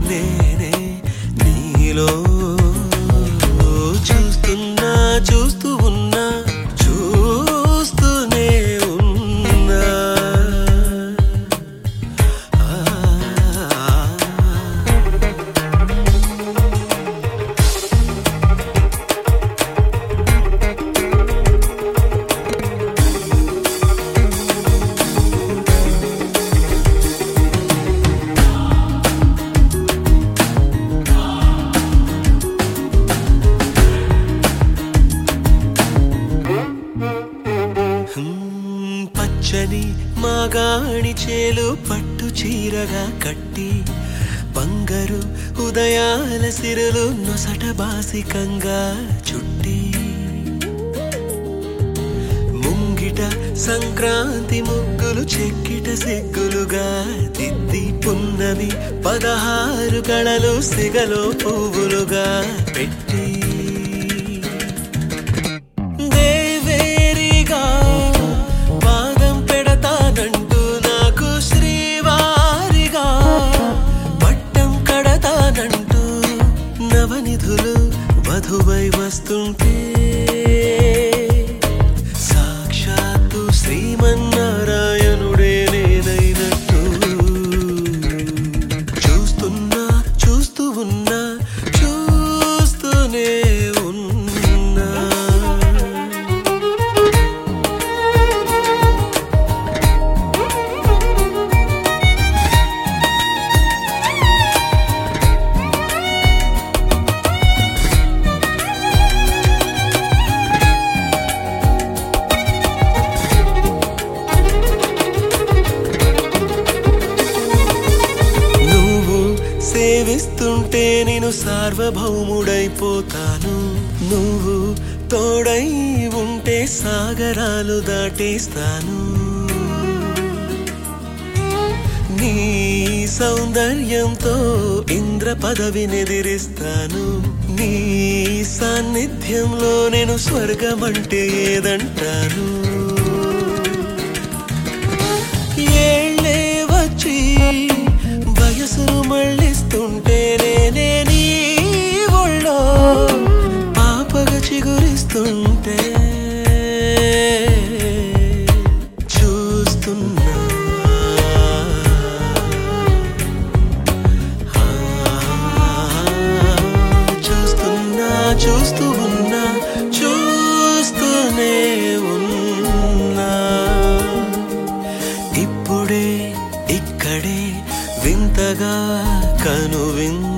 నేనే నీలో చూస్తున్నా చూస్తూ ఉన్నా చూస్తూనే ఉన్నా ఆ హ్మ్, పచ్చని మాగాణి చేలు పట్టు చీరగా కట్టి బంగారు ఉదయాల సిరులు నొసట బాసికంగా చుట్టి ముంగిట సంక్రాంతి ముగ్గులు చెక్కిట సిగ్గులుగా దిద్ది పున్నమి పదహారు కళలు సిగలో పువ్వులుగా పెట్టి దేవేరిగా పాదం పెడతానంటూ నాకు శ్రీవారిగా పట్టం కడతానంటూ నవనిధులు వధువై వస్తుంటే సాక్షాత్తు శ్రీమన్నారాయణుడే నేనైనట్టు చూస్తున్నా చూస్తూ ఉన్నా చూస్తూనే ఉన్నా నువ్వు సేవిస్తుంటే నేను సార్వభౌముడైపోతాను నువ్వు తోడై ఉంటే సాగరాలు దాటేస్తాను నీ సౌందర్యంతో ఇంద్ర పదవినెదిరిస్తాను నీ సాన్నిధ్యంలో నేను స్వర్గమంటే ఏదంటాను ఏళ్ళే వచ్చి వయసును మళ్ళిస్తుంటే నేనే నీ ఒళ్ళో పాపగా చిగురిస్తుంటే చూస్తున్నా చూస్తున్నా చూస్తూ ఉన్నా చూస్తూనే ఉన్నా ఇప్పుడే ఇక్కడే వింతగా కను వింత